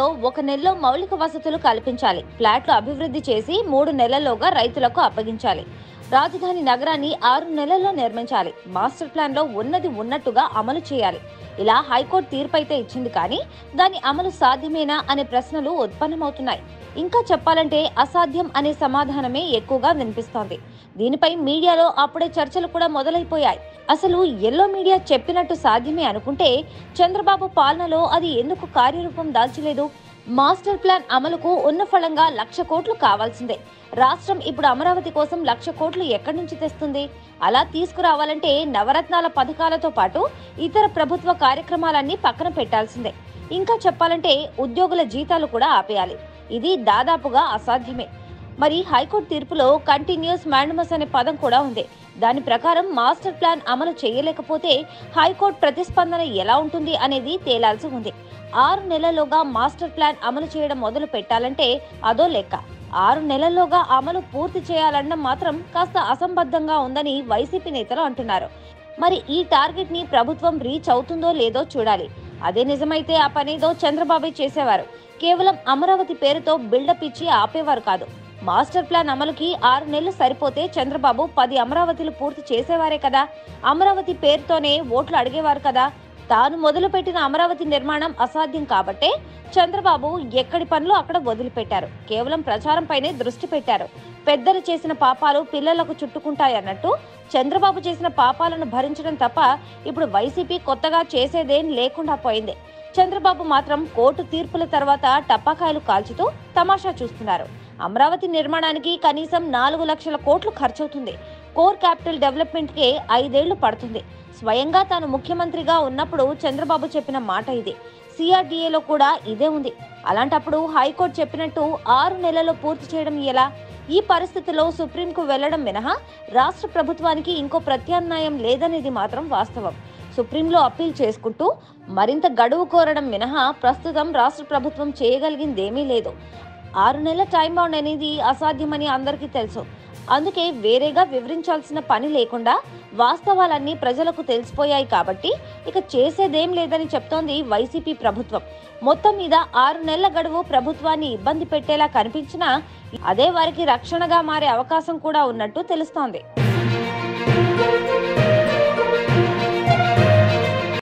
ఒక నెలలో మౌలిక వసతులు కల్పించాలి ఫ్లాట్లు అభివృద్ధి చేసి మూడు నెలల్లోగా రైతులకు అప్పగించాలి రాజధాని నగరాన్ని ఆరు నెలల్లో నిర్మించాలి మాస్టర్ ప్లాన్లో ఉన్నది ఉన్నట్టుగా అమలు చేయాలి ఇలా హైకోర్టు తీర్పైతే ఇచ్చింది కానీ దాని అమలు సాధ్యమేనా అనే ప్రశ్నలు ఉత్పన్నమవుతున్నాయి ఇంకా చెప్పాలంటే అసాధ్యం అనే సమాధానమే ఎక్కువగా వినిపిస్తోంది దీనిపై మీడియాలో అప్పుడే చర్చలు కూడా మొదలైపోయాయి అసలు ఎల్లో మీడియా చెప్పినట్టు సాధ్యమే అనుకుంటే చంద్రబాబు పాలనలో అది ఎందుకు కార్యరూపం దాల్చలేదు మాస్టర్ ప్లాన్ అమలుకు ఉన్న ఫలంగా లక్ష కోట్లు కావాల్సిందే రాష్ట్రం ఇప్పుడు అమరావతి కోసం లక్ష కోట్లు ఎక్కడి నుంచి తెస్తుంది అలా తీసుకురావాలంటే నవరత్నాల పథకాలతో పాటు ఇతర ప్రభుత్వ కార్యక్రమాలన్నీ పక్కన పెట్టాల్సిందే ఇంకా చెప్పాలంటే ఉద్యోగుల జీతాలు కూడా ఆపేయాలి ఇది దాదాపుగా అసాధ్యమే మరి హైకోర్టు తీర్పులో కంటిన్యూస్ మాండమస్ అనే పదం కూడా ఉంది దాని ప్రకారం మాస్టర్ ప్లాన్ అమలు చేయలేకపోతే హైకోర్టు ప్రతిస్పందన ఎలా ఉంటుంది అనేది తేలాల్సి ఉంది ఆరు నెలల్లోగా మాస్టర్ ప్లాన్ అమలు చేయడం మొదలు పెట్టాలంటే అదో లెక్క ఆరు నెలల్లోగా అమలు పూర్తి చేయాలనడం మాత్రం కాస్త అసంబద్ధంగా ఉందని వైసీపీ నేతలు అంటున్నారు మరి ఈ టార్గెట్ ని ప్రభుత్వం రీచ్ అవుతుందో లేదో చూడాలి అదే నిజమైతే ఆ పనేదో చంద్రబాబు చేసేవారు కేవలం అమరావతి పేరుతో బిల్డప్ ఇచ్చి ఆపేవారు కాదు మాస్టర్ ప్లాన్ అమలుకి ఆరు నెలలు సరిపోతే చంద్రబాబు పది అమరావతిలు పూర్తి చేసేవారే కదా అమరావతి పేరుతోనే ఓట్లు అడిగేవారు కదా తాను మొదలుపెట్టిన అమరావతి నిర్మాణం అసాధ్యం కాబట్టే చంద్రబాబు ఎక్కడి పనులు అక్కడ వదిలిపెట్టారు కేవలం ప్రచారంపైనే దృష్టి పెట్టారు పెద్దలు చేసిన పాపాలు పిల్లలకు చుట్టుకుంటాయన్నట్టు చంద్రబాబు చేసిన పాపాలను భరించడం తప్ప ఇప్పుడు వైసీపీ కొత్తగా చేసేదేం లేకుండా పోయింది చంద్రబాబు మాత్రం కోర్టు తీర్పుల తర్వాత టపాకాయలు కాల్చుతూ తమాషా చూస్తున్నారు అమరావతి నిర్మాణానికి కనీసం నాలుగు లక్షల కోట్లు ఖర్చవుతుంది కోర్ క్యాపిటల్ డెవలప్మెంట్ కే ఐదేళ్లు పడుతుంది స్వయంగా తాను ముఖ్యమంత్రిగా ఉన్నప్పుడు చంద్రబాబు చెప్పిన మాట ఇది సిఆర్డీఏలో కూడా ఇదే ఉంది అలాంటప్పుడు హైకోర్టు చెప్పినట్టు ఆరు నెలల్లో పూర్తి చేయడం ఎలా ఈ పరిస్థితిలో సుప్రీంకు వెళ్లడం మినహా రాష్ట్ర ప్రభుత్వానికి ఇంకో ప్రత్యామ్నాయం లేదనేది మాత్రం వాస్తవం సుప్రీంలో అప్పీల్ చేసుకుంటూ మరింత గడువు కోరడం మినహా ప్రస్తుతం రాష్ట్ర ప్రభుత్వం చేయగలిగిందేమీ లేదు ఆరు నెలల టైం బౌండ్ అనేది అసాధ్యమని అందరికీ తెలుసు అందుకే వేరేగా వివరించాల్సిన పని లేకుండా వాస్తవాలన్నీ ప్రజలకు తెలిసిపోయాయి కాబట్టి ఇక చేసేదేం లేదని చెప్తోంది వైసీపీ ప్రభుత్వం మొత్తం మీద ఆరు నెలల గడువు ప్రభుత్వాన్ని ఇబ్బంది పెట్టేలా కనిపించినా అదే వారికి రక్షణగా మారే అవకాశం కూడా ఉన్నట్టు తెలుస్తోంది